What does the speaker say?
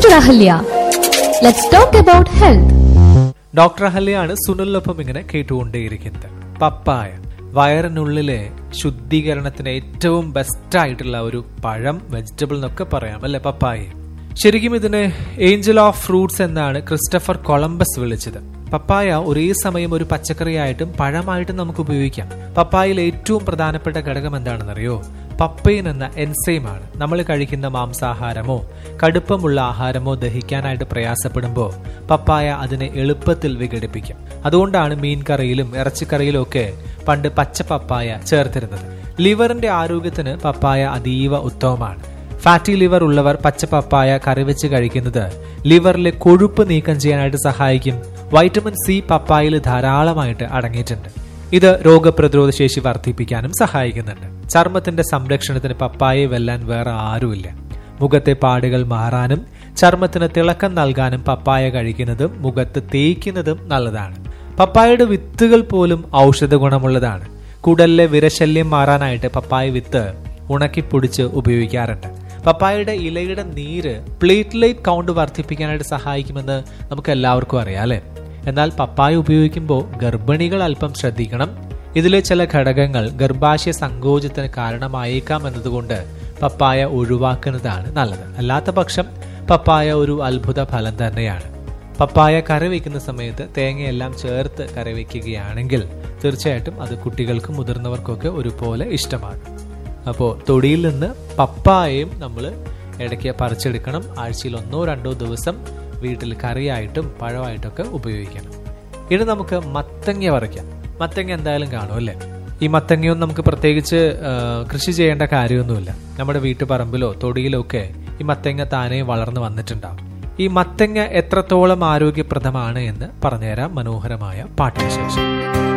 doctor Ahalya let's talk about health doctor അഹല്യയാണ് സുനിലിനൊപ്പം ഇങ്ങനെ കേട്ടുകൊണ്ടേയിരിക്കുന്നത് പപ്പായ വയറിനുള്ളിലെ ശുദ്ധീകരണത്തിന് ഏറ്റവും ബെസ്റ്റ് ആയിട്ടുള്ള ഒരു പഴം വെജിറ്റബിൾ എന്നൊക്കെ പറയാം അല്ലെ പപ്പായ ശരിക്കും ഇതിനെ ഏഞ്ചൽ ഓഫ് ഫ്രൂട്ട്സ് എന്നാണ് ക്രിസ്റ്റഫർ കൊളംബസ് വിളിച്ചത് പപ്പായ ഒരേ സമയം ഒരു പച്ചക്കറിയായിട്ടും പഴമായിട്ടും നമുക്ക് ഉപയോഗിക്കാം പപ്പായയിൽ ഏറ്റവും പ്രധാനപ്പെട്ട ഘടകം എന്താണെന്നറിയോ പപ്പൈൻ എന്ന എൻസൈമാണ് നമ്മൾ കഴിക്കുന്ന മാംസാഹാരമോ കടുപ്പമുള്ള ആഹാരമോ ദഹിക്കാനായിട്ട് പ്രയാസപ്പെടുമ്പോൾ പപ്പായ അതിനെ എളുപ്പത്തിൽ വിഘടിപ്പിക്കും അതുകൊണ്ടാണ് മീൻ കറിയിലും ഇറച്ചിക്കറിയിലും ഒക്കെ പണ്ട് പച്ച പപ്പായ ചേർത്തിരുന്നത് ലിവറിന്റെ ആരോഗ്യത്തിന് പപ്പായ അതീവ ഉത്തമമാണ് ഫാറ്റി ലിവർ ഉള്ളവർ പച്ച പപ്പായ കറി വെച്ച് കഴിക്കുന്നത് ലിവറിലെ കൊഴുപ്പ് നീക്കം ചെയ്യാനായിട്ട് സഹായിക്കും വൈറ്റമിൻ സി പപ്പായയിൽ ധാരാളമായിട്ട് അടങ്ങിയിട്ടുണ്ട് ഇത് രോഗപ്രതിരോധ ശേഷി വർദ്ധിപ്പിക്കാനും സഹായിക്കുന്നുണ്ട് ചർമ്മത്തിന്റെ സംരക്ഷണത്തിന് പപ്പായയെ വെല്ലാൻ വേറെ ആരുമില്ല മുഖത്തെ പാടുകൾ മാറാനും ചർമ്മത്തിന് തിളക്കം നൽകാനും പപ്പായ കഴിക്കുന്നതും മുഖത്ത് തേയ്ക്കുന്നതും നല്ലതാണ് പപ്പായയുടെ വിത്തുകൾ പോലും ഔഷധ ഗുണമുള്ളതാണ് കുടലിലെ വിരശല്യം മാറാനായിട്ട് പപ്പായ വിത്ത് ഉണക്കി പൊടിച്ച് ഉപയോഗിക്കാറുണ്ട് പപ്പായയുടെ ഇലയുടെ നീര് പ്ലേറ്റ്ലൈറ്റ് കൗണ്ട് വർദ്ധിപ്പിക്കാനായിട്ട് സഹായിക്കുമെന്ന് നമുക്ക് എല്ലാവർക്കും അറിയാം അല്ലേ എന്നാൽ പപ്പായ ഉപയോഗിക്കുമ്പോൾ ഗർഭിണികൾ അല്പം ശ്രദ്ധിക്കണം ഇതിലെ ചില ഘടകങ്ങൾ ഗർഭാശയ സങ്കോചത്തിന് കാരണമായേക്കാം എന്നതുകൊണ്ട് പപ്പായ ഒഴിവാക്കുന്നതാണ് നല്ലത് അല്ലാത്ത പക്ഷം പപ്പായ ഒരു അത്ഭുത ഫലം തന്നെയാണ് പപ്പായ കറി വയ്ക്കുന്ന സമയത്ത് തേങ്ങയെല്ലാം ചേർത്ത് കറി വയ്ക്കുകയാണെങ്കിൽ തീർച്ചയായിട്ടും അത് കുട്ടികൾക്കും മുതിർന്നവർക്കൊക്കെ ഒരുപോലെ ഇഷ്ടമാകും അപ്പോൾ തൊടിയിൽ നിന്ന് പപ്പായയും നമ്മൾ ഇടയ്ക്ക് പറിച്ചെടുക്കണം ആഴ്ചയിൽ ഒന്നോ രണ്ടോ ദിവസം വീട്ടിൽ കറിയായിട്ടും പഴമായിട്ടൊക്കെ ഉപയോഗിക്കണം ഇനി നമുക്ക് മത്തങ്ങ പറിക്കാം മത്തങ്ങ എന്തായാലും കാണും അല്ലേ ഈ മത്തങ്ങയൊന്നും നമുക്ക് പ്രത്യേകിച്ച് ആ, കൃഷി ചെയ്യേണ്ട കാര്യമൊന്നുമില്ല നമ്മുടെ വീട്ടുപറമ്പിലോ തൊടിയിലോ ഒക്കെ ഈ മത്തങ്ങ താനേ വളർന്നു വന്നിട്ടുണ്ടാവും ഈ മത്തങ്ങ എത്രത്തോളം ആരോഗ്യപ്രദമാണ് എന്ന് പറഞ്ഞുതരാം മനോഹരമായ പാട്ടിന് ശേഷം